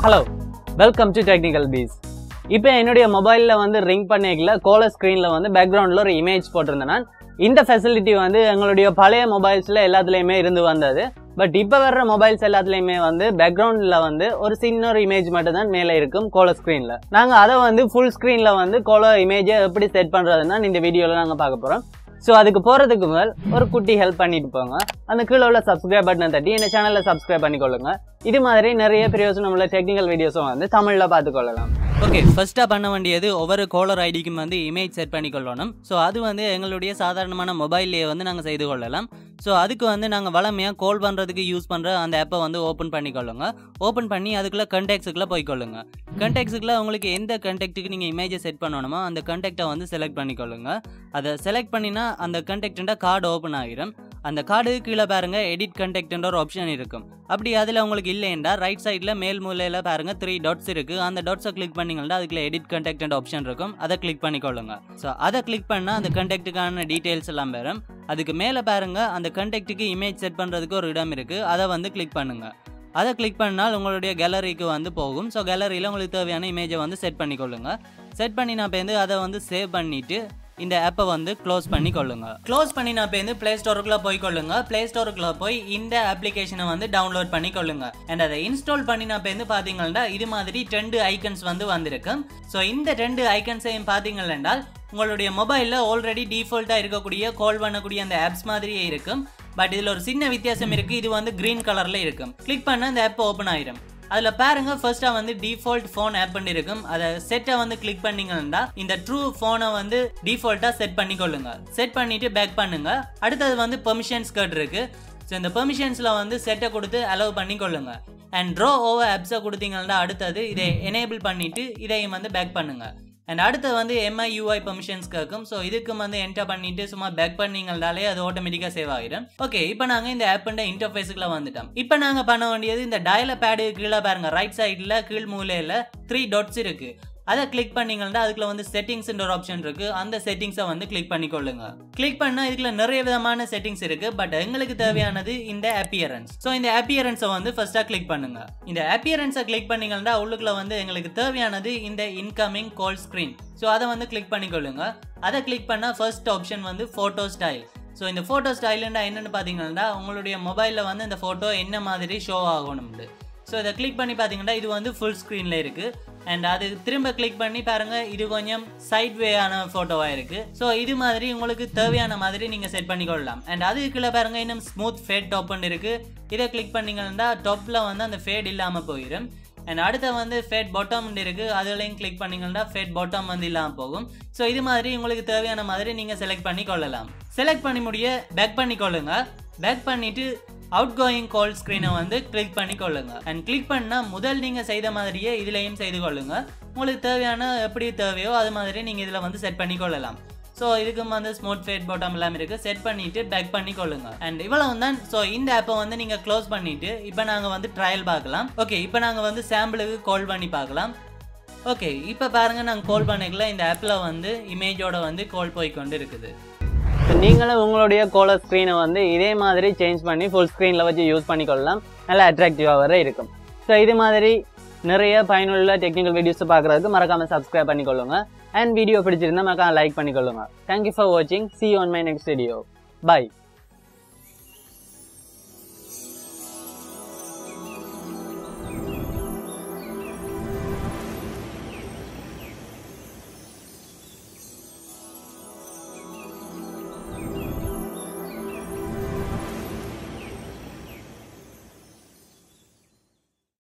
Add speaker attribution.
Speaker 1: hello welcome to technical piece இப்போ என்னுடைய மொபைலில் வந்து ரிங் பண்ணிக்கல கோலர் ஸ்க்ரீனில் வந்து பேக்ரவுண்டில் ஒரு இமேஜ் போட்டிருந்தேன் நான் இந்த ஃபெசிலிட்டி வந்து எங்களுடைய பழைய மொபைல்ஸில் எல்லாத்துலேயுமே இருந்து வந்தது பட் இப்போ வர்ற மொபைல்ஸ் எல்லாத்துலேயுமே வந்து பேக்ரவுண்டில் வந்து ஒரு சின்ன ஒரு இமேஜ் மட்டும் தான் மேலே இருக்கும் கோலர் ஸ்க்ரீனில் நாங்கள் அதை வந்து ஃபுல் ஸ்க்ரீனில் வந்து கோலர் இமேஜை எப்படி செட் பண்ணுறதுன்னு இந்த வீடியோவில் நாங்கள் பார்க்க போகிறோம் ஸோ அதுக்கு போகிறதுக்கு முதல் ஒரு குட்டி ஹெல்ப் பண்ணிட்டு போங்க அந்த கீழே உள்ள சப்ஸ்கிரைப் பட்டனை தட்டி இந்த சேனலை சப்ஸ்கிரைப் பண்ணிக்கொள்ளுங்க இது மாதிரி நிறைய பிரயோஜனம் உள்ள டெக்னிக்கல் வீடியோஸும் வந்து தமிழில் பார்த்துக்கொள்ளலாம்
Speaker 2: ஓகே ஃபர்ஸ்ட்டாக பண்ண வேண்டியது ஒவ்வொரு கோலர் ஐடிக்கும் வந்து இமேஜ் செட் பண்ணிக்கொள்ளணும் ஸோ அது வந்து எங்களுடைய சாதாரணமான மொபைல்லையே வந்து நாங்கள் செய்து கொள்ளலாம் ஸோ அதுக்கு வந்து நாங்கள் வளமையாக கால் பண்ணுறதுக்கு யூஸ் பண்ணுற அந்த ஆப்பை வந்து ஓப்பன் பண்ணிக்கொள்ளுங்க ஓப்பன் பண்ணி அதுக்குள்ளே கண்டெக்ட்ஸுக்குள்ளே போய்க்கொள்ளுங்க கண்டெக்ட்ஸுக்குள்ளே உங்களுக்கு எந்த கண்டெக்ட்டுக்கு நீங்கள் இமேஜை செட் பண்ணணுமோ அந்த கண்டெக்ட்டை வந்து செலக்ட் பண்ணிக்கொள்ளுங்க அதை செலக்ட் பண்ணினா அந்த கண்டெக்ட்டுன்ற கார்டு ஓப்பன் ஆகிரும் அந்த கார்டு கீழே பாருங்க எடிட் கண்டெக்ட்ன்ற ஒரு ஆப்ஷன் இருக்கும் அப்படி அதில் உங்களுக்கு இல்லைண்டா ரைட் சைடில் மேல் மூலையில் பாருங்க த்ரீ டாட்ஸ் இருக்கு அந்த டாட்ஸை கிளிக் பண்ணீங்கன்னா அதுக்குள்ள எடிட் கண்டெக்ட் ஆப்ஷன் இருக்கும் அதை கிளிக் பண்ணிக்கொள்ளுங்க ஸோ அதை கிளிக் பண்ணால் அந்த கண்டெக்ட்டுக்கான டீட்டெயில்ஸ் எல்லாம் வரும் அதுக்கு மேலே பாருங்க அந்த கண்டெக்ட்டுக்கு இமேஜ் செட் பண்ணுறதுக்கு ஒரு இடம் இருக்கு அதை வந்து கிளிக் பண்ணுங்க அதை கிளிக் பண்ணால் உங்களுடைய கேலரிக்கு வந்து போகும் ஸோ கேலரியில் உங்களுக்கு தேவையான இமேஜை வந்து செட் பண்ணிக்கொள்ளுங்க செட் பண்ணி நான் இப்போ வந்து அதை வந்து சேவ் பண்ணிவிட்டு இந்த ஆப்பை வந்து க்ளோஸ் பண்ணி கொள்ளுங்க க்ளோஸ் பண்ணி நான் இப்போ வந்து ப்ளே ஸ்டோருக்குள்ள போய் கொள்ளுங்க ப்ளே ஸ்டோருக்குள்ள போய் இந்த அப்ளிகேஷனை வந்து டவுன்லோட் பண்ணி கொள்ளுங்க அண்ட் அதை இன்ஸ்டால் பண்ணி நான் இப்போ வந்து பார்த்தீங்கன்னா இது மாதிரி ரெண்டு ஐக்கன்ஸ் வந்து வந்திருக்கு ஸோ இந்த ரெண்டு ஐக்கன்ஸையும் பார்த்தீங்கன்னா உங்களுடைய மொபைலில் ஆல்ரெடி டிஃபால்ட்டாக இருக்கக்கூடிய கால் பண்ணக்கூடிய அந்த ஆப்ஸ் மாதிரியே இருக்கும் பட் இதில் ஒரு சின்ன வித்தியாசம் இருக்குது இது வந்து க்ரீன் கலரில் இருக்கும் கிளிக் பண்ண அந்த ஆப் ஓப்பன் ஆயிரும் அதில் பாருங்க ஃபர்ஸ்ட்டாக வந்து டிஃபால்ட் ஃபோன் ஆப் இருக்கும் அதை செட்டை வந்து கிளிக் பண்ணீங்கன்னா இந்த ட்ரூ ஃபோனை வந்து டிஃபால்ட்டாக செட் பண்ணிக்கொள்ளுங்க செட் பண்ணிட்டு பேக் பண்ணுங்க அடுத்தது வந்து பெர்மிஷன்ஸ் கேட் இருக்கு ஸோ இந்த பெர்மிஷன்ஸில் வந்து செட்டை கொடுத்து அலோவ் பண்ணிக்கொள்ளுங்க அண்ட் ட்ரோ ஓவர் ஆப்ஸை கொடுத்தீங்கன்னா அடுத்தது இதை எனேபிள் பண்ணிட்டு இதையும் வந்து பேக் பண்ணுங்க அண்ட் அடுத்து வந்து எம்ஐ யூஐ பெர்மிஷன்ஸ் கேட்கும் ஸோ இதுக்கும் வந்து என்டர் பண்ணிட்டு சும்மா பேக் பண்ணீங்கனாலே அது ஆட்டோமேட்டிக்காக சேவ் ஆகிடும் ஓகே இப்போ நாங்கள் இந்த ஆப்போட இன்டர்ஃபேஸுக்குள்ள வந்துட்டோம் இப்போ நாங்கள் பண்ண வேண்டியது இந்த டயல பேடு கீழே பாருங்க ரைட் சைடில் கீழ் மூலையில் த்ரீ டாட்ஸ் இருக்கு அதை கிளிக் பண்ணீங்கன்னா அதுக்குள்ள வந்து செட்டிங்ஸ்ன்ற ஒரு ஆப்ஷன் இருக்கு அந்த செட்டிங்ஸை வந்து கிளிக் பண்ணிக்கொள்ளுங்க கிளிக் பண்ணா இதுல நிறைய விதமான செட்டிங்ஸ் இருக்கு பட் எங்களுக்கு தேவையானது இந்த அப்பியரன்ஸ் ஸோ இந்த அப்பியரன்ஸை வந்து ஃபர்ஸ்டா கிளிக் பண்ணுங்க இந்த அப்பியரன்ஸை கிளிக் பண்ணீங்கன்னா உள்ளுக்குள்ள வந்து எங்களுக்கு தேவையானது இந்த இன்கமிங் கால் ஸ்க்ரீன் ஸோ அதை வந்து கிளிக் பண்ணிக்கொள்ளுங்க அதை கிளிக் பண்ணால் ஃபர்ஸ்ட் ஆப்ஷன் வந்து ஃபோட்டோ ஸ்டைல் ஸோ இந்த ஃபோட்டோ ஸ்டைலுண்டா என்னென்னு பார்த்தீங்கன்னா உங்களுடைய மொபைலில் வந்து இந்த ஃபோட்டோ என்ன மாதிரி ஷோ ஆகணும்னு ஸோ இதை கிளிக் பண்ணி பார்த்தீங்கன்னா இது வந்து ஃபுல் ஸ்க்ரீனில் இருக்குது அண்ட் அது திரும்ப கிளிக் பண்ணி பாருங்க இது கொஞ்சம் சைட் வேயான ஃபோட்டோவாக இருக்குது ஸோ இது மாதிரி உங்களுக்கு தேவையான மாதிரி நீங்கள் செட் பண்ணிக்கொள்ளலாம் அண்ட் அதுக்குள்ள பாருங்க இன்னும் ஸ்மூத் ஃபேட் டாப்னு இருக்குது இதை கிளிக் பண்ணீங்கன்னா டாப்பில் வந்து அந்த ஃபேட் இல்லாமல் போயிடும் அண்ட் அடுத்த வந்து ஃபேட் பாட்டம் இருக்குது அதுலையும் கிளிக் பண்ணீங்கன்னா ஃபேட் பாட்டம் வந்து இல்லாமல் போகும் ஸோ இது மாதிரி உங்களுக்கு தேவையான மாதிரி நீங்கள் செலக்ட் பண்ணி கொள்ளலாம் செலக்ட் பண்ணி முடிய பேக் பண்ணி கொள்ளுங்க பேக் பண்ணிட்டு அவுட் கோயிங் கால் ஸ்க்ரீனை வந்து கிளிக் பண்ணி கொள்ளுங்க அண்ட் கிளிக் பண்ணால் முதல் நீங்கள் செய்த மாதிரியே இதுலையும் செய்து கொள்ளுங்க உங்களுக்கு தேவையான எப்படி தேவையோ அது மாதிரி நீங்கள் இதில் வந்து செட் பண்ணி கொள்ளலாம் ஸோ இதுக்கும் வந்து ஸ்மூத் ஃபேட் பாட்டம் எல்லாம் இருக்குது செட் பண்ணிவிட்டு பேக் பண்ணி கொள்ளுங்க அண்ட் இவ்வளவு தான் ஸோ இந்த ஆப்பை வந்து நீங்கள் க்ளோஸ் பண்ணிவிட்டு இப்போ நாங்கள் வந்து ட்ரையல் பார்க்கலாம் ஓகே இப்போ நாங்கள் வந்து சாம்பிளுக்கு கால் பண்ணி பார்க்கலாம் ஓகே இப்போ பாருங்கள் நாங்கள் கால் பண்ணிக்கல இந்த ஆப்பில் வந்து இமேஜோட வந்து கால் போய் கொண்டு இருக்குது
Speaker 1: So, நீங்களும் உங்களுடைய கோலர் ஸ்க்ரீனை வந்து இதே மாதிரி சேஞ்ச் பண்ணி ஃபுல் ஸ்க்ரீனில் வச்சு யூஸ் பண்ணிக்கொள்ளலாம் நல்லா அட்ராக்டிவாக வர இருக்கும் ஸோ இது மாதிரி நிறைய பயனுள்ள டெக்னிக்கல் வீடியோஸ் பார்க்குறதுக்கு மறக்காமல் சப்ஸ்கிரைப் பண்ணிக்கொள்ளுங்க அண்ட் வீடியோ பிடிச்சிருந்தா மறக்காம லைக் பண்ணிக்கொள்ளுங்க தேங்க்யூ ஃபார் வாட்சிங் see on my next video by